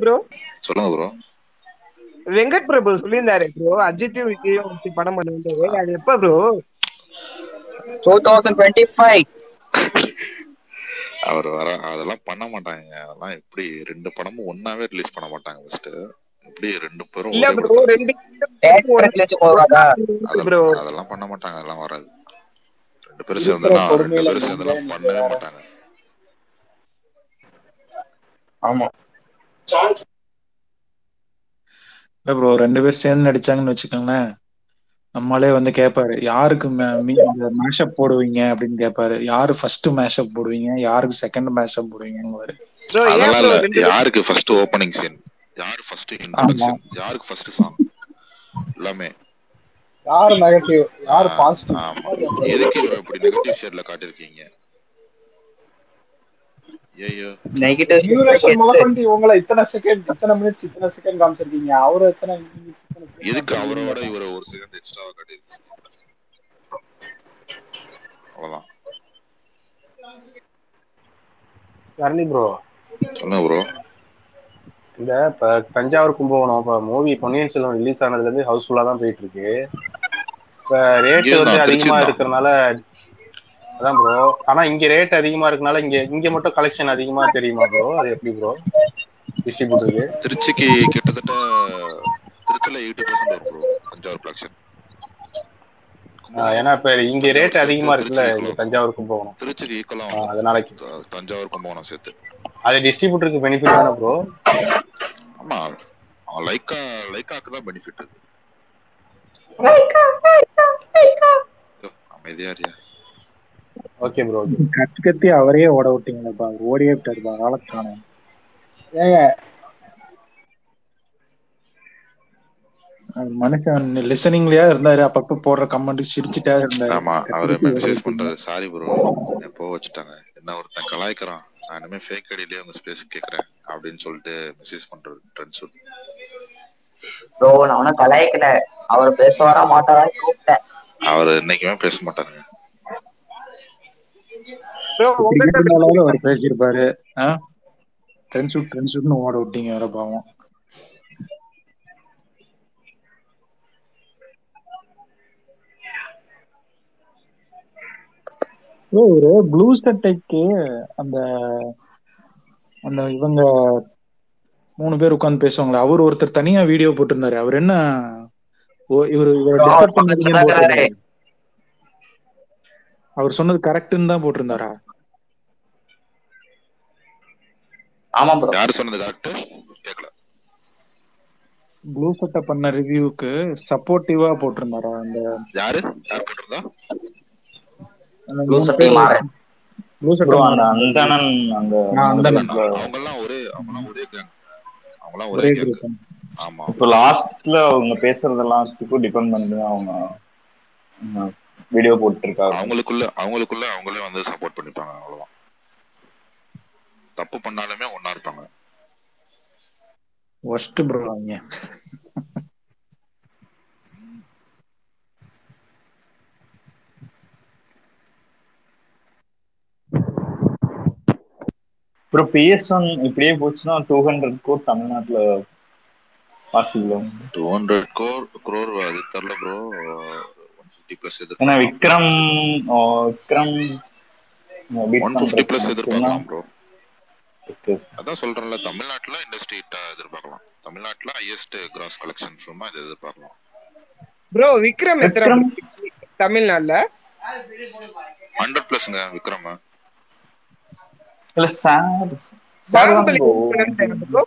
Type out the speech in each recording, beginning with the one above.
Bro சொல்லுங்க bro Venkat பிரபு சொல்லியிருந்தாரு bro அஜித்தும் விஜயும் வச்சு படம் பண்ணுவாரு அது எப்ப bro two thousand twenty five அவர் வர அதெல்லாம் பண்ண மாட்டாங்க அதெல்லாம் எப்படி ரெண்டு படமும் ஒன்னாவே ரிலீஸ் பண்ண மாட்டாங்க ஃபர்ஸ்ட் எப்படி ரெண்டு பேரும் இல்ல ஒரே ப்ரோ படத்துல ரெண்டு தேட்டர் ரிலீஸ் போகாதா ப்ரோ அதெல்லாம் அதெல்லாம் பண்ண மாட்டாங்க அதெல்லாம் வராது ரெண்டு பேரும் சேர்ந்தெல்லாம் ரெண்டு பொறுமையில பேரும் சேர்ந்தெல்லாம் நீங்க பண்ணவே வேற. மாட்டாங்க ஆமா இல்ல ப்ரோ ரெண்டு பேர் சேர்ந்து நடிச்சாங்கன்னு வச்சுக்கோங்களேன் நம்மளே வந்து கேட்பாரு யாருக்கு மேஷப் போடுவீங்க அப்படின்னு கேட்பாரு யாரு ஃபர்ஸ்ட் மேஷப் போடுவீங்க யாருக்கு செகண்ட் மேஷப் போடுவீங்கன்னு ப்ரோ ஏன் அதெல்லாம் ப்ரோ இல்ல ரெண்டு யாருக்கு ஃபர்ஸ்ட் ஓப்பனிங் சீன் யாரு ஃபர்ஸ்ட் இன்ட்ரோடக்ஷன் யாருக்கு ஃபர்ஸ்ட் சாங் எல்லாமே யார் நெகட்டிவ் யார் ஆ, பாசிட்டிவ் ஆமா எதுக்கு இவரை இப்படி நெகட்டிவ் ஷேட்ல காட்டிருக்கீங்க ஐயோ நெகட்டிவ் டியூரேஷன் முதற்கொண்டு உங்களை இத்தனை செகண்ட் இத்தனை மினிட்ஸ் இத்தனை செகண்ட் காமிச்சிருக்கீங்க அவரு எத்தனை minutes, இத்தனை second எதுக்கு அவரோட காமிச்சிருக்கீங்க இவரை ஒரு செகண்ட் எக்ஸ்ட்ராவா காட்டியிருக்கீங்க அவ்வளவுதான் தரணி ப்ரோ சொல்லுங்க ப்ரோ இந்த இப்ப தஞ்சாவூர் கும்பகோணம் இப்ப மூவி பொன்னியின் செல்வன் ரிலீஸ் ஆனதுல இருந்து ஹவுஸ்ஃபுல்லா தான் போயிட்டு இருக்கு இப்ப ரேட் இங்கேயும் வந்து தான், அதிகமா திருச்சியும் தான். இருக்கிறனால அதான் ப்ரோ ஆனா இங்க ரேட் அதிகமா இருக்கனால இங்க இங்க மட்டும் கலெக்ஷன் அதிகமா தெரியுமா ப்ரோ அது எப்படி ப்ரோ டிஸ்ட்ரிபியூட்டருக்கு திருச்சிக்கு கிட்டத்தட்ட திருச்சில எயிட்டி பர்சன்ட் வரும் ப்ரோ தஞ்சாவூர் கலெக்ஷன் ஏன்னா இப்ப இங்க ரேட் அதிகமா இருக்குல்ல இங்க தஞ்சாவூர் கும்பகோணம் திருச்சிக்கு ஈக்குவலா ஆ, அதனால த- தஞ்சாவூர் கும்பகோணம் சேர்த்து அது டிஸ்ட்ரிபியூட்டருக்கு பெனிஃபிட் தானே ப்ரோ ஆமா அவன் லைக்கா லைக்காக்கு தான் பெனிஃபிட் அமைதியா இருயா ஓகே ப்ரோ ஓகே கத்தி கத்தி அவரே ஓட விட்டீங்களப்பா அவர் ஓடியே விட்டாருப்பா ஆளக்கான ஏங்க மனுஷன் லிசனிங்லயா இருந்தாரு அப்பப்ப போடுற கமெண்ட் சிரிச்சுட்டா இருந்தாரு ஆமா கத்தி அவரு கத்தி ஓட மெசேஜ் விட்டீங்க. பண்றாரு சாரி ப்ரோ எப்போ வச்சுட்டாங்க என்ன ஒருத்தன் கலாய்க்கிறான் நான் இனிமே ஃபேக் ஐடியிலேயே உங்க ஸ்பேஸ் கேக்குறேன் அப்படின்னு சொல்லிட்டு மெசேஜ் பண்றாரு ட்ரெண்ட்ஸ் ப்ரோ நான் ஒன்னும் கலாய்க்கல அவர் பேசுவாரா மாட்டாரான்னு கூப்பிட்டேன் அவர் என்னைக்குமே பேச மாட்டாருங்க ப்ரோ உங்கள்கிட்ட கிரிக்கெட் மேலாவது அவர் பேசியிருப்பாரு ட்ரெண்ட் ஷூட் ட்ரெண்ட் ஷூட்னு ஓட விட்டீங்க வேற பாவம் ப்ரோ ஒரு ப்ளூ சட்டைக்கு அந்த அந்த இவங்க மூணு பேர் உட்கார்ந்து பேசுவாங்களே அவர் ஒருத்தர் தனியா வீடியோ போட்டிருந்தாரு அவர் என்ன ஓ இவர் இவரை Bro, டிஸ்டர்ப் பக்கத்துல பண்ணாதீங்கன்னு தான் போட்டிருந்தாரு இருக்காரு. அவர் சொன்னது கரெக்ட்னு தான் போட்டிருந்தாரா ஆமா ப்ரோ யாரு சொன்னது கரெக்ட் கேட்கல ப்ளூ சட்டை பண்ண ரிவ்யூக்கு சப்போர்ட்டிவா போட்டிருந்தாரா அந்த யாரு யார் போட்டிருந்தா அந்த ப்ளூ மூணு சட்டை பேர் மாறன் ப்ளூ சட்டை ப்ரோ அந்த மாறன் அந்தணன் அந்த ஆ, அந்தணன். management-ல- அவங்க எல்லாம் ஒரே அவங்க எல்லாம் ஒரே கேங் அவங்க எல்லாம் ஒரே ஒரே கேங் group. ஆமா இப்போ லாஸ்ட்ல அவங்க பேசுறதெல்லாம் டிபெண்ட் பண்ணி அவங்க வீடியோ போட்டுருக்காங்க அவங்களுக்குள்ள அவங்களுக்குள்ள அவங்களே வந்து சப்போர்ட் பண்ணிப்பாங்க அவ்வளவுதான் தப்பு பண்ணாலுமே ஒன்னா இருப்பாங்க ஒஸ்ட் ப்ரோ அவங்க அப்புறம் பிஎஸ் ஒன் இப்படியே போச்சுன்னா டூ ஹண்ட்ரட் கோட் தமிழ்நாட்டுல பாசிபிள் டூ ஹண்ட்ரட் கோர் குரோர் அது தெரில ப்ரோ ஒன் ஃபிஃப்டி பிளஸ் ஏன்னா எதிர்பார்க்கலாம் விக்ரம் ஆ, Vikram beat one fifty plus பண்றதுக்கு எதிர்பார்க்கலாம் ப்ரோ Okay. அதான் சொல்றேன்ல தமிழ்நாட்டுல இண்டஸ்ட்ரி ஹிட்டா எதிர்பார்க்கலாம் தமிழ்நாட்டுல ஹையஸ்ட் கிராஸ் கலெக்ஷன் ஃபிலிமா இது எதிர்பார்க்கலாம் ப்ரோ விக்ரம் எத்தனை விக்ரம் bro தமிழ்நாட்டுல ஹண்ட்ரட் பிளஸ்ங்க விக்ரம் இல்ல சார் சார் தான் பாகுபலி bro. எத்தனைன்னு தெரியுமா bro?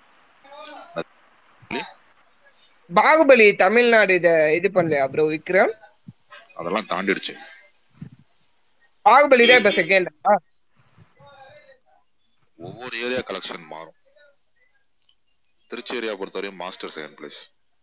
பாகுபலி தமிழ்நாடு இத இது பண்ணலையா ப்ரோ விக்ரம் அதெல்லாம் தாண்டிடுச்சு பாகுபலி தான் இப்ப செகண்டா ஒவ்வொரு ஏரியா கலெக்ஷன் மாறும் திருச்சி ஏரியா பொறுத்தவரையும் மாஸ்டர் செகண்ட் பிளேஸ்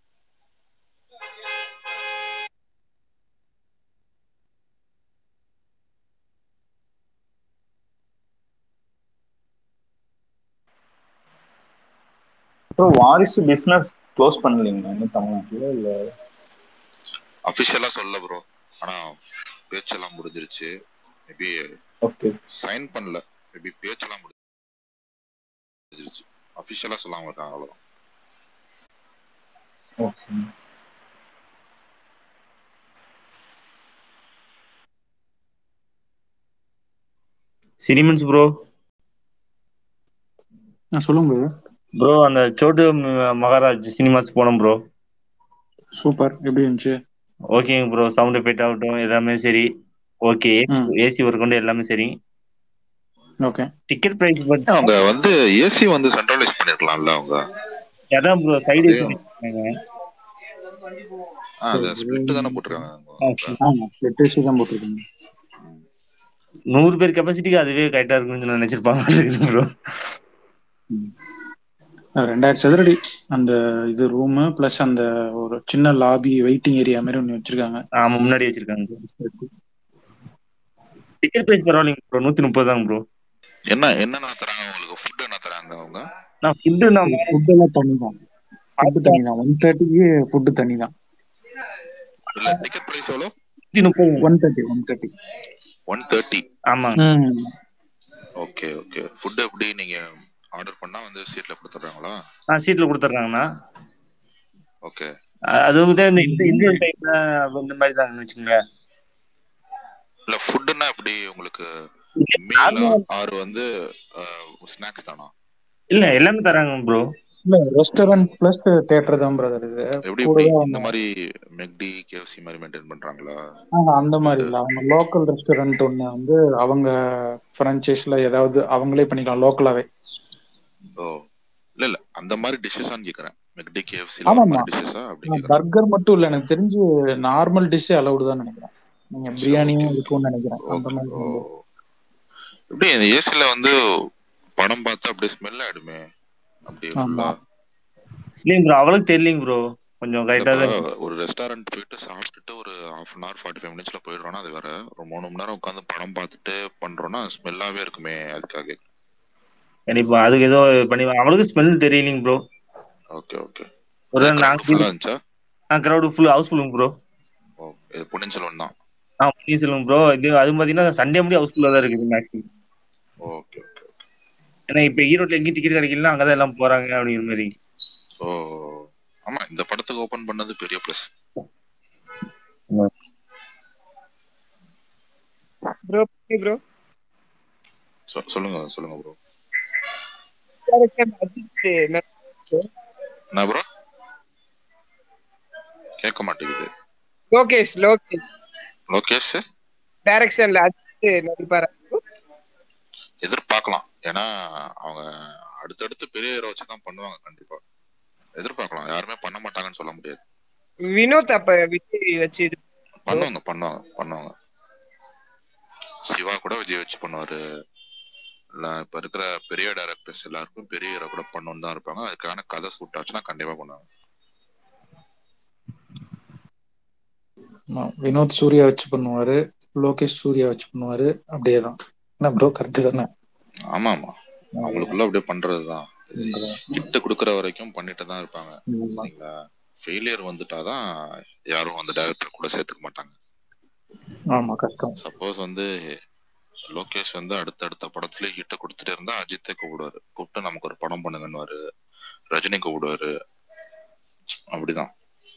அப்புறம் வாரிசு பிசினஸ் க்ளோஸ் பண்ணலீங்களா இன்னும் தமிழ்நாட்டுல இல்ல அபிஷியலா சொல்ல ப்ரோ ஆனா பேச்செல்லாம் முடிஞ்சிருச்சு மேபி ஓகே சைன் பண்ணல மேபி பேச்செல்லாம் முடிஞ்சிருச்சு அபிஷியலா சொல்லாம இருக்காங்க அவ்வளவுதான் ஓகே சினிமன்ஸ் ப்ரோ நான் சொல்லுங்க bro. ப்ரோ அந்த சோட்டு ம- மகாராஜ் சினிமாஸ் போனோம் ப்ரோ சூப்பர் எப்படி இருந்துச்சு ஓகேங்க ப்ரோ சவுண்ட் எஃபெக்ட் ஆகட்டும் எல்லாமே சரி ஓகே ம். ஏசி ஒர்க் கொண்டு எல்லாமே சரி ஓகே டிக்கெட் பிரைஸ் பட் அவங்க வந்து ஏசி வந்து சென்ட்ரலைஸ் பண்ணிருக்கலாம்ல அவங்க அதான் ப்ரோ சைடு அதையும் ஆ, அது ஸ்பிளிட் தானே போட்டிருக்காங்க அவங்க. ஆமா எட்டு ஏசி தான் போட்டிருக்காங்க நூறு பேர் கெப்பாசிட்டிக்கு அதுவே கரெக்டா இருக்கும்னு நினைச்சிருப்பாங்க ப்ரோ அது ரெண்டாயிரம் சதுரடி அந்த இது ரூமு ப்ளஸ் அந்த ஒரு சின்ன லாபி வெயிட்டிங் ஏரியா மாதிரி ஒன்று வச்சிருக்காங்க ஆமா முன்னாடி வச்சிருக்காங்க டிக்கெட் பிரைஸ் பரவாயில்லைங்க ப்ரோ நூத்தி முப்பது தாங்க ப்ரோ என்ன என்னென்ன தராங்க உங்களுக்கு ஃபுட் என்ன தராங்க அவங்க நான் ஃபுட்டு நான் ஃபுட் எல்லாம் தண்ணி தான் ஃபுட்டு தண்ணி தான் ஒன் தேர்ட்டிக்கு ஃபுட்டு தண்ணி தான் இல்ல டிக்கெட் பிரைஸ் எவ்வளோ நூத்தி முப்பது one thirty one thirty one thirty ஆமாங்க ஓகே ஓகே ஃபுட் எப்படி நீங்க ஆர்டர் பண்ணா வந்து சீட்ல கொடுத்துட்றாங்களா ஆ சீட்ல கொடுத்துட்றாங்கண்ணா ஓகே அ- அது வந்து இந்த இந்த இந்தியன் டைம்ல இந்த மாதிரி தான் வச்சுக்கோங்களேன் இல்ல ஃபுட்னா எப்படி உங்களுக்கு மீலா ஆர் வந்து ஸ்நாக்ஸ் தானா இல்ல எல்லாமே தராங்க ப்ரோ இல்ல ரெஸ்டாரண்ட் பிளஸ் தேட்டர் தான் பிரதர் இது எப்படி கூட எப்படி தான் இந்த மாதிரி மெக்டி கேஎஃப்சி மாதிரி மெயின்டைன் பண்றாங்களா ஆஹா, அந்த மாதிரி இல்ல அவங்க லோக்கல் ரெஸ்டாரண்ட் ஒண்ணு வந்து அவங்க பிரான்ச்சைஸ்ல ஏதாவது அவங்களே பண்ணிக்கலாம் லோக்கலாவே ஓ இல்ல இல்ல அந்த மாதிரி டிஷ்ஷஸான்னு கேக்குறேன் மெக்டி கேஎஃப்சி ஆமா, அந்த ஆமா. மாதிரி டிஷ்ஷஸா அப்படி கேக்குறேன் பர்கர் மட்டும் இல்ல எனக்கு தெரிஞ்சு நார்மல் டிஷ்ஷே அலௌடு தான் நினைக்கிறேன் நீங்க பிரியாணியும் இருக்கும்னு நினைக்கிறேன் அந்த ஓகே மாதிரி ஓ வந்து. எப்படி இந்த ஏசில வந்து படம் பார்த்தா அப்படியே ஸ்மெல் ஆயிடுமே அப்படியே ஆமா. ஃபுல்லா இல்லைங்க ப்ரோ அவளுக்கு தெரியலைங்க ப்ரோ கொஞ்சம் கரெக்டா தான் ஒரு ரெஸ்டாரண்ட் போயிட்டு சாப்பிட்டுட்டு ஒரு half an hour forty five மினிட்ஸ்ல போயிடுறோம்னா அது வேற ஒரு மூணு மணி நேரம் உட்காந்து படம் பார்த்துட்டு பண்றோம்னா ஸ்மெல்லாவே இருக்குமே அதுக்காக கண்டிப்பா அதுக்கு ஏதோ பண்ணி அவளுக்கு ஸ்மெல் தெரியலைங்க ப்ரோ ஓகே ஓகே ஒரு crowd நாங்க full ஆ இருந்துச்சா நான் கிரௌடு ஃபுல் ஹவுஸ் ஃபுல்லுங்க ப்ரோ ஓ இது பொன்னியின் செல்வன் தான் ஆ please சொல்லுங்க ப்ரோ இது அது பாத்தீங்கன்னா சண்டே முடிய ஹவுஸ் ஃபுல்லா தான் இருக்குது மேக்ஸிமம் ஓகே ஓகே ஏன்னா இப்ப ஈரோட்ல எங்கேயும் டிக்கெட் கிடைக்கல அங்கதான் எல்லாம் போறாங்க அப்படிங்கிற மாதிரி ஓ ஆமா இந்த படத்துக்கு ஓபன் பண்ணது பெரிய பிளஸ் ப்ரோ ப்ரோ சொல்லுங்க சொல்லுங்க ப்ரோ அஜித் என்ன- என்ன ப்ரோ கேட்க மாட்டேங்குது லோகேஷ் லோகேஷ் லோகேஷ் டைரக்ஷன்ல அஜித் நடிப்பாரா எதிர்பார்க்கலாம் ஏன்னா அவங்க அடுத்தடுத்து பெரிய ஹீரோ வச்சு தான் பண்ணுவாங்க கண்டிப்பா எதிர்பார்க்கலாம் யாருமே பண்ண மாட்டாங்கன்னு சொல்ல முடியாது வினோத் அப்ப விஜய் வச்சு இது பண்ணுவாங்க பண்ணுவாங்க பண்ணுவாங்க சிவா கூட விஜய் வச்சு பண்ணுவாரு இல்ல இப்ப இருக்கிற பெரிய டைரக்டர்ஸ் எல்லாருக்கும் பெரிய ஹீரோ கூட பண்ணணும்னு தான் இருப்பாங்க அதுக்கான கதை சூட் ஆச்சுன்னா கண்டிப்பா பண்ணுவாங்க ஆமா, வினோத் சூர்யா வச்சு பண்ணுவாரு லோகேஷ் சூர்யா வச்சு பண்ணுவாரு அப்படியே தான் என்ன ப்ரோ கரெக்ட் தானே ஆமா ஆமா அவங்களுக்குள்ள அப்படியே பண்றதுதான் ஹிட் கொடுக்கற வரைக்கும் பண்ணிட்டு தான் இருப்பாங்க ஆமா. சரிங்களா ஃபெயிலியர் வந்துட்டாதான் யாரும் அந்த டைரக்டர் கூட சேர்த்துக்க மாட்டாங்க ஆமா கஷ்டம் சப்போஸ் வந்து லோகேஷ் வந்து அடுத்தடுத்த படத்துலயே ஹிட்ட கொடுத்துட்டே இருந்தா அஜித்தை கூப்பிடுவாரு கூப்பிட்டு நமக்கு ஒரு படம் பண்ணுங்கன்னு ரஜினி கூப்பிடுவாரு அப்படிதான்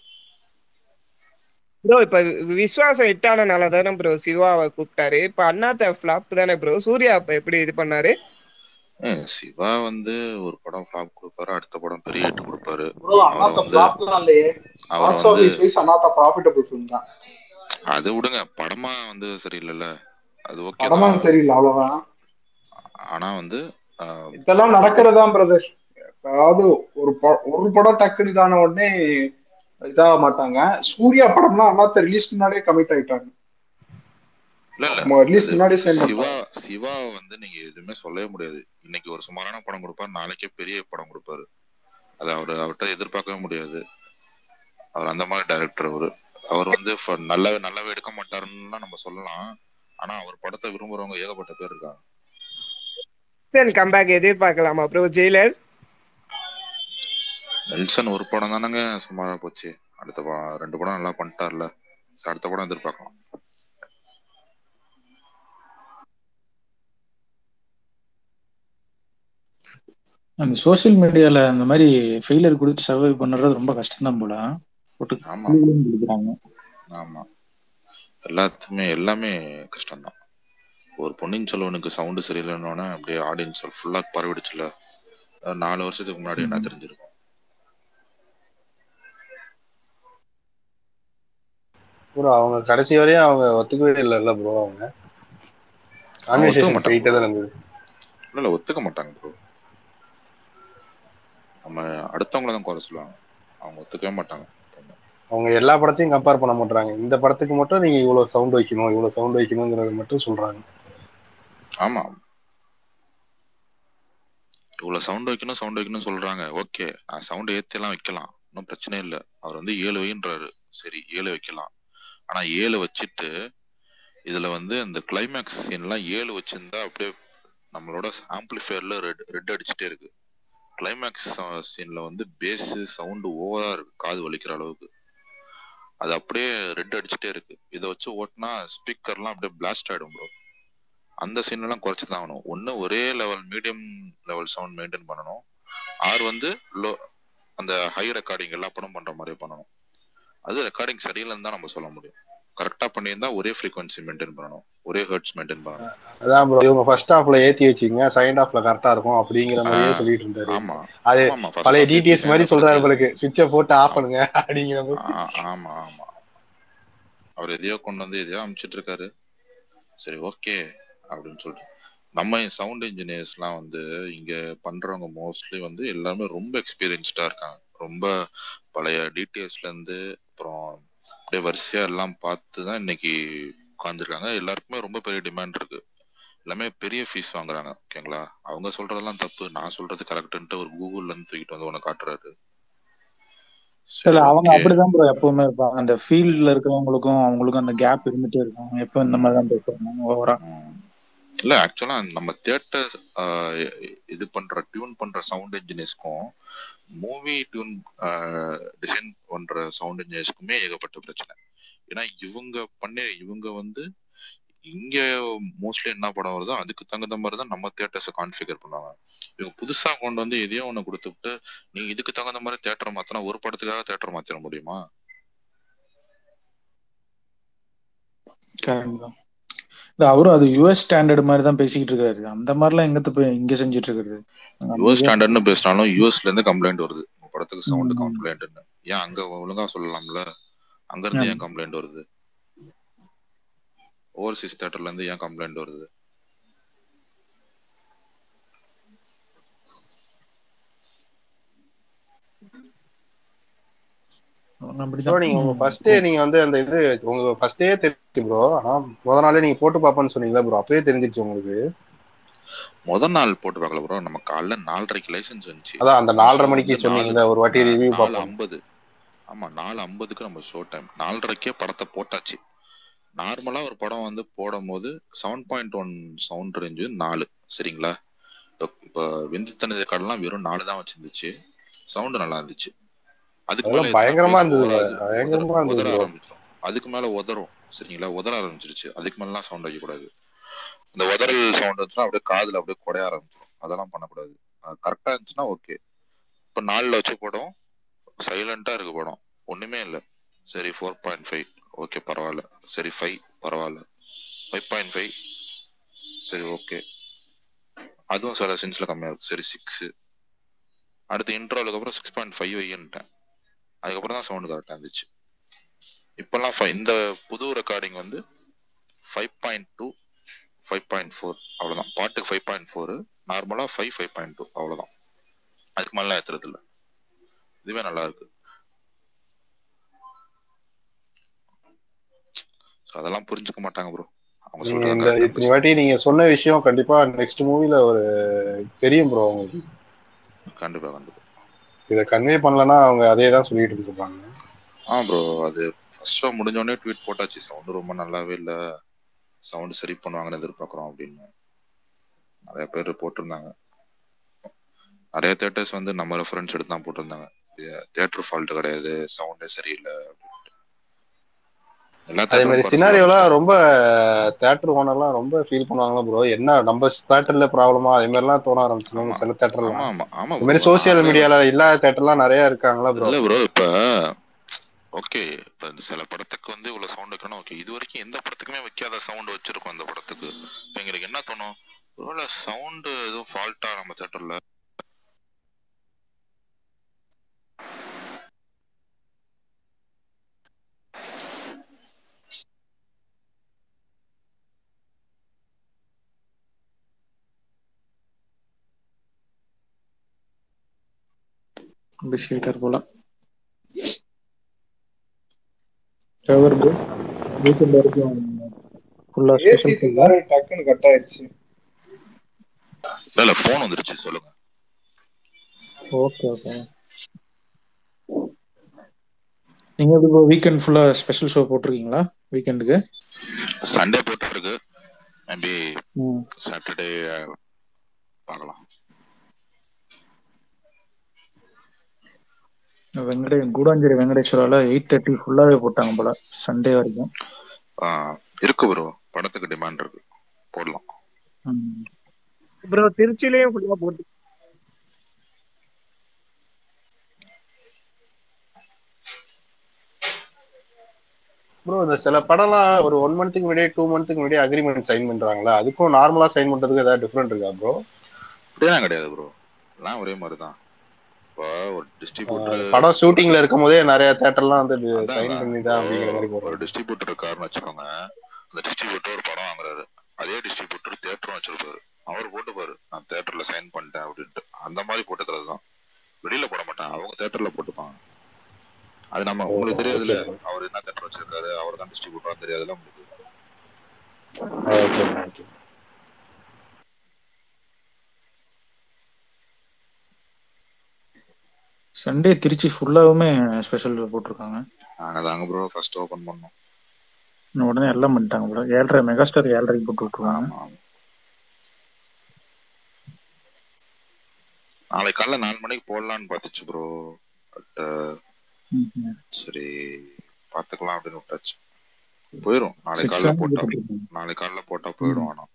ப்ரோ இப்ப விஸ்வாசம் ஹிட்டானனால தானே ப்ரோ சிவாவை கூப்பிட்டாரு இப்ப அண்ணாத்த ஃபிளாப் தானே ப்ரோ சூர்யா இப்ப எப்படி இது பண்ணாரு ஏய், சிவா வந்து ஒரு படம் ஃபிளாப் கொடுப்பாரு அடுத்த படம் பெரிய ஹிட் கொடுப்பாரு ப்ரோ அவர் அண்ணாத்த வந்து ஃபிளாப்லாம் இல்லையே அவர் பாக்ஸ் வந்து office wise Annaatthe profitable film தான் அது விடுங்க படமா வந்து சரியில்லைல்ல அது ஓகே படமா தான் சரியில்லை அவ்வளவுதான் ஆனா வந்து ஆஹ், இதெல்லாம் நடக்கிறதா பிரதர் அதாவது ஒரு ப- ஒரு படம் டக்குன்னு இதான உடனே இதாக மாட்டாங்க சூர்யா படம்லாம் அண்ணாத்த ரிலீஸ் முன்னாடியே கமிட் ஆயிட்டாங்க இல்ல இல்ல ரிலீஸ் அது முன்னாடியே சைன் சிவா பண்ணிட்டாங்க சிவா வந்து நீங்க எதுவுமே சொல்லவே முடியாது இன்னைக்கு ஒரு சுமாரான படம் கொடுப்பாரு நாளைக்கே பெரிய படம் கொடுப்பாரு அது அவர் அவர்கிட்ட எதிர்பார்க்கவே முடியாது அவர் அந்த மாதிரி டைரக்டர் அவரு அவர் வந்து ஃப- நல்ல நல்லாவே எடுக்க மாட்டாருன்னு நம்ம சொல்லலாம் ஆனா அவர் படத்தை விரும்புறவங்க ஏகப்பட்ட பேர் இருக்காங்க கம்பேக் எதிர்பார்க்கலாமா ப்ரோ ஜெயிலர் நெல்சன் ஒரு படம் தானங்க சுமாரா போச்சு அடுத்த படம் ரெண்டு படம் நல்லா பண்ணிட்டார்ல சரி, அடுத்த படம் எதிர்பார்க்கலாம் அந்த சோஷியல் மீடியால அந்த மாதிரி ஃபெயிலியர் கொடுத்து சர்வை பண்ணுறது ரொம்ப கஷ்டம் தான் போல போட்டு ஆமா கிளியும் கொடுக்குறாங்க ஆமா எல்லாத்துமே எல்லாமே கஷ்டம்தான் ஒரு பொன்னியின் செல்வனுக்கு சவுண்டு சரியில்லைன்னொன்னே அப்படியே ஆடியன்ஸ் ஃபுல்லா பரவிடுச்சுல அஹ் நாலு வருஷத்துக்கு முன்னாடி என்ன தெரிஞ்சிருக்கும் ப்ரோ அவங்க கடைசி வரையும் அவங்க ஒத்துக்கவே இல்லைல்ல ப்ரோ அவங்க அவங்க ஒத்துக்க கான்வர்சேஷன் மாட்டாங்க போயிட்டே bro. தான் இருந்தது இல்ல இல்ல ஒத்துக்க மாட்டாங்க ப்ரோ நம்ம அடுத்தவங்கள தான் குறை சொல்லுவாங்க அவங்க ஒத்துக்கவே மாட்டாங்க அவங்க எல்லா படத்தையும் கம்பேர் பண்ண மாட்டாங்க இந்த படத்துக்கு மட்டும் நீங்க இவ்வளவு சவுண்ட் வைக்கணும் இவ்வளவு சவுண்ட் வைக்கணுங்கிறத மட்டும் சொல்றாங்க ஆமா இவ்வளவு சவுண்ட் வைக்கணும் சவுண்ட் வைக்கணும்னு சொல்றாங்க ஓகே நான் சவுண்ட் ஏத்தி எல்லாம் வைக்கலாம் ஒன்றும் பிரச்சனை இல்லை அவர் வந்து ஏழு வைன்றாரு சரி ஏழு வைக்கலாம் ஆனா ஏழு வச்சுட்டு இதுல வந்து இந்த கிளைமேக்ஸ் சீன்லாம் ஏழு வச்சிருந்தா அப்படியே நம்மளோட ஆம்பிளிஃபையர்ல ரெட் ரெட் அடிச்சுட்டே இருக்கு கிளைமேக்ஸ் சீன்ல வந்து பேஸ் சவுண்ட் ஓவரா இருக்கு காது வலிக்கிற அளவுக்கு அது அப்படியே ரெட் அடிச்சுட்டே இருக்கு இதை வச்சு ஓட்டினா ஸ்பீக்கர்லாம் அப்படியே பிளாஸ்ட் ஆயிடும் ப்ரோ அந்த சீன் எல்லாம் குறைச்சு தான் ஆகணும் ஒண்ணு ஒரே level medium level sound maintain பண்ணணும் ஆர் வந்து லோ அந்த ஹை ரெக்கார்டிங் எல்லா படம் பண்ற மாதிரி பண்ணணும் அது ரெக்கார்டிங் சரியில்லைன்னு தான் நம்ம சொல்ல முடியும் கரெக்டா பண்ணியிருந்தா ஒரே ஃப்ரீக்வன்சி மெயின்டைன் பண்ணணும் ஒரே ஹெர்ட்ஸ் மெயின்டைன் பண்ணணும் அதான் ப்ரோ இவங்க ஃபர்ஸ்ட் ஹாஃப்ல ஏத்தி வச்சுங்க செகண்ட் ஹாஃப்ல கரெக்டா இருக்கும் அப்படிங்கிற மாதிரியே ஆஹ் சொல்லிட்டு இருந்தாரு ஆமா அது ஆமா ஃபர்ஸ்ட் பழைய ஹாஃப் ஏத்தி டிடிஎஸ் மாதிரி செகண்ட் ஹாஃப் சொல்றாரு இருக்கு உங்களுக்கு சுவிட்சை போட்டு ஆஃப் பண்ணுங்க அப்படிங்கிற மாதிரி ஆ- ஆமா ஆமா அவர் எதையோ கொண்டு வந்து எதையோ அமுச்சிட்டு இருக்காரு சரி ஓகே அப்படின்னு சொல்லிட்டு நம்ம சவுண்ட் இன்ஜினியர்ஸ்லாம் வந்து இங்க பண்றவங்க மோஸ்ட்லி வந்து எல்லாமே ரொம்ப எக்ஸ்பீரியன்ஸ்டா இருக்காங்க ரொம்ப பழைய டிடிஎஸ்ல இருந்து அப்புறம் அப்படியே வரிசையா எல்லாம் பார்த்து தான் இன்னைக்கு உட்காந்துருக்காங்க எல்லாருக்குமே ரொம்ப பெரிய டிமாண்ட் இருக்கு எல்லாமே பெரிய ஃபீஸ் வாங்குறாங்க ஓகேங்களா அவங்க சொல்றதெல்லாம் தப்பு நான் சொல்றது கரெக்டுன்ட்டு ஒரு கூகுள்ல இருந்து தூக்கிட்டு வந்து உனக்கு காட்டுறாரு சரி இல்ல அவங்க ஓகே அப்படிதான் ப்ரோ எப்பவுமே இருப்பாங்க அந்த ஃபீல்ட்ல இருக்கிறவங்களுக்கும் அவங்களுக்கும் அந்த கேப் இருந்துட்டே இருக்கும் எப்போ இந்த மாதிரி தான் பேசுவாங்க ஓவரா இல்ல ஆக்சுவலா நம்ம தியேட்டர் இது பண்ற டியூன் பண்ற சவுண்ட் இன்ஜினியர்ஸ்க்கும் மூவி டியூன் டிசைன் பண்ற சவுண்ட் இன்ஜினியர்ஸ்க்குமே ஏகப்பட்ட பிரச்சனை ஏன்னா இவங்க பண்ணி இவங்க வந்து இங்க மோஸ்ட்லி என்ன படம் வருதோ அதுக்கு தகுந்த மாதிரி தான் நம்ம தியேட்டர்ஸை கான்ஃபிகர் பண்ணுவாங்க இவங்க புதுசா கொண்டு வந்து எதையோ ஒண்ணு கொடுத்துட்டு நீ இதுக்கு தகுந்த மாதிரி தியேட்டர் மாத்தினா ஒரு படத்துக்காக தியேட்டர் மாத்திர முடியுமா கரெக்ட் தான் இல்ல அவரும் அது யூஎஸ் ஸ்டாண்டர்ட் மாதிரி தான் பேசிக்கிட்டு இருக்காரு அந்த மாதிரிலாம் எங்கத்த போய் இங்க செஞ்சுட்டு இருக்கிறது யூஎஸ் ஸ்டாண்டர்ட்னு பேசினாலும் யூஎஸ்ல இருந்து கம்ப்ளைண்ட் வருது உங்க படத்துக்கு சவுண்ட் ம். கம்ப்ளைண்ட்னு ஏன் அங்க ஒழுங்கா சொல்லலாம்ல அங்க இருந்து ஏன் கம்ப்ளைண்ட் வருது ஓவர்சீஸ் தியேட்டர்ல இருந்து ஏன் கம்ப்ளைண்ட் வருது அவங்க ப்ரோ அப்படிதான் நீங்க உங்க ம். ஃபர்ஸ்டே நீங்க வந்து அந்த இது உங்க ஃபர்ஸ்டே தெரிஞ்சு ப்ரோ ஆனா முத நாளே நீங்க போட்டு பாப்பேன்னு சொன்னீங்களா ப்ரோ அப்பவே தெரிஞ்சிருச்சு உங்களுக்கு முத நாள் போட்டு பார்க்கல ப்ரோ நம்ம காலைல நாலரைக்கு லைசன்ஸ் வந்துச்சு அதான் அந்த நம்ம நாலரை ஷோ மணிக்கு வந்து நாலு சொன்னீங்கல்ல ஒரு வாட்டி ஆஹ், ரிவ்யூ நாலு பார்ப்போம் ஐம்பது ஆமா நாலு ஐம்பதுக்கு நம்ம ஷோ டைம் நாலரைக்கே படத்தை போட்டாச்சு நார்மலா ஒரு படம் வந்து போடும் போது seven point one sound range நாலு சரிங்களா இப்போ இப்போ வெந்தித்தனது கடலாம் வெறும் நாலு தான் வச்சிருந்துச்சு சவுண்ட் நல்லா இருந்துச்சு அதுக்கு மேல அதெல்லாம் பயங்கரமா பேஸ் இருந்தது ஓவராது உதற பயங்கரமா இருந்தது உதற ப்ரோ ஆரம்பிச்சிடும் அதுக்கு மேல உதறும் சரிங்களா உதற ஆரம்பிச்சிருச்சு அதுக்கு மேலாம் சவுண்ட் வைக்கக்கூடாது இந்த உதறல் சவுண்ட் வந்துச்சுன்னா அப்படியே காதுல அப்படியே குடைய ஆரம்பிச்சிடும் அதெல்லாம் பண்ணக்கூடாது கரெக்டா இருந்துச்சுன்னா ஓகே இப்ப நாலுல வச்ச படம் சைலண்டா இருக்கு படம் ஒண்ணுமே இல்ல சரி ஃபோர் பாயிண்ட் ஃபைவ் ஓகே பரவாயில்ல சரி ஃபைவ் பரவாயில்ல ஃபைவ் பாயிண்ட் ஃபைவ் சரி ஓகே அதுவும் சில சென்ஸ்ல கம்மியா இருக்கு சரி சிக்ஸ் அடுத்து இன்ட்ரோலுக்கு அப்புறம் சிக்ஸ் பாயிண்ட் ஃபைவ் வைன்ட்டேன் அதுக்கப்புறம் தான் சவுண்ட் கரெக்டா இருந்துச்சு இப்பெல்லாம் fi- இந்த புது ரெக்கார்டிங் வந்து five point two five point four அவ்வளோதான் பாட்டுக்கு ஃபைவ் பாயிண்ட் ஃபோர் நார்மலாக ஃபைவ் ஃபைவ் பாயிண்ட் டூ அவ்வளோதான் அதுக்கு மேலே ஏற்றுறது இல்லை இதுவே நல்லா இருக்கு So அதெல்லாம் புரிஞ்சுக்க மாட்டாங்க ப்ரோ அவங்க நீங்க சொல்றது இந்த கரெக்டாக இத்தனை வாட்டி நீங்க சொன்ன விஷயம் கண்டிப்பா நெக்ஸ்ட் மூவில ஒரு தெரியும் ப்ரோ உங்களுக்கு கண்டிப்பா கண்டிப்பா இதை கன்வே பண்ணலன்னா அவங்க அதே தான் சொல்லிட்டு இருப்பாங்க ஆ ப்ரோ அது ஃபர்ஸ்ட் ஷோ முடிஞ்சோடனே ட்வீட் போட்டாச்சு சவுண்டு ரொம்ப நல்லாவே இல்லை சவுண்டு சரி பண்ணுவாங்கன்னு எதிர்பார்க்குறோம் அப்படின்னு நிறைய பேர் போட்டிருந்தாங்க நிறைய தேட்டர்ஸ் வந்து நம்ம ரெஃபரன்ஸ் எடுத்து தான் போட்டிருந்தாங்க தியேட்டர் ஃபால்ட் கிடையாது சவுண்டே சரியில்லை எல்லா அதே மாதிரி தேட்டரும் குறை சொல்ல சினாரியோலாம் ஆரம்பிச்சிட்டாங்க ரொம்ப தேட்டர் ஓனர்லாம் ரொம்ப ஃபீல் பண்ணுவாங்களா ப்ரோ என்ன நம்ம தேட்டர்ல ப்ராப்ளமா அதே மாதிரிலாம் தோண ஆரம்பிச்சிருவாங்க ஆமா சில ஆமா தேட்டர்லாம் ஆமா ஆமா இந்த மாதிரி ப்ரோ சோசியல் நாங்களே மீடியால இல்லாத தேட்டர்லாம் நிறைய இருக்காங்களா ப்ரோ இல்ல ப்ரோ இப்ப ஓகே இப்ப இந்த சில படத்துக்கு வந்து இவ்வளவு சவுண்ட் வைக்கணும் ஓகே இது வரைக்கும் எந்த படத்துக்குமே வைக்காத சவுண்ட் வச்சிருக்கோம் இந்த படத்துக்கு இப்ப எங்களுக்கு என்ன தோணும் ஒருவேளை சவுண்ட் எதுவும் ஃபால்ட்டா நம்ம தேட்டர்ல பிஸியாயிட்டார் போல ஃபேவர் ப்ரோ வீக்கெண்ட் வரைக்கும் ஃபுல்லா ஸ்பெஷல் பேசிட்டு இருந்தாரு டக்குன்னு கட் ஆயிடுச்சு இல்ல இல்ல போன் வந்துருச்சு சொல்லுங்க ஓகே ஓகே நீங்க எப்படி ப்ரோ வீக்கெண்ட் ஃபுல்லா ஸ்பெஷல் ஷோ போட்டிருக்கீங்களா வீக்கெண்டுக்கு சண்டே போட்டு இருக்கு மேபி ம் சாட்டர்டே பார்க்கலாம் வெங்கடே கூடாஞ்சேரி வெங்கடேஸ்வரால எயிட் தேர்ட்டி ஃபுல்லாவே போட்டாங்க போல சண்டே வரைக்கும் ஆ, இருக்கு ப்ரோ படத்துக்கு டிமாண்ட் இருக்கு போடலாம் ம். ப்ரோ திருச்சிலையும் ஃபுல்லா போட்டு ப்ரோ இந்த சில படம்லாம் ஒரு ஒன் மந்த்துக்கு முன்னாடியே டூ மந்த்துக்கு முன்னாடியே அக்ரிமெண்ட் சைன் பண்றாங்களா அதுக்கும் நார்மலா சைன் பண்றதுக்கு ஏதாவது டிஃபரெண்ட் இருக்கா ப்ரோ அப்படியெல்லாம் கிடையாது ப்ரோ எல்லாம் ஒரே மாதிரி தான் இப்போ ஒரு டிஸ்ட்ரிபியூட்டர் படம் ஷூட்டிங்ல இருக்கும் போதே நிறைய தேட்டர்லாம் வந்து அதான் சைன் அதான் பண்ணி இப்போ தான் அப்படிங்கிற மாதிரி ஒரு போடுறாங்க டிஸ்ட்ரிபியூட்டர் இருக்காருன்னு வச்சுக்கோங்க அந்த டிஸ்ட்ரிபியூட்டர் ஒரு படம் வாங்குறாரு அதே டிஸ்ட்ரிபியூட்டர் தேட்டரும் வச்சிருப்பாரு அவர் போட்டுப்பாரு நான் தேட்டர்ல சைன் பண்ணிட்டேன் அப்படின்ட்டு அந்த மாதிரி போட்டுக்கிறது தான் வெளியில போட மாட்டாங்க அவங்க தேட்டர்ல போட்டுப்பாங்க அது நம்ம ஓ உங்களுக்கு தெரியாதுல்ல ஓகே அவர் என்ன தேட்டர் வச்சிருக்காரு அவர் தான் டிஸ்ட்ரிபியூட்டரா தெரியாதுல்ல உங்களுக்கு ஓகே ஓகே சண்டே திருச்சி ஃபுல்லாவுமே ஸ்பெஷல் போட்டிருக்காங்க நாங்க தாங்க ப்ரோ ஃபர்ஸ்ட் ஓபன் பண்ணோம் இன்னும் உடனே எல்லாம் பண்ணிட்டாங்க போல ஏழரை மெகாஸ்டார் ஏழரைக்கு போட்டு விட்டுருவாங்க ஆமா ஆமா நாளைக்கு காலைல நாலு மணிக்கு போடலான்னு பார்த்துச்சு ப்ரோ பட் ம். சரி பார்த்துக்கலாம் அப்படின்னு விட்டாச்சு போயிடும் நாளைக்கு Six காலைல hours போட்டா போட்டிருக்காங்க. நாளைக்கு காலைல போட்டா போயிடும் ஆனா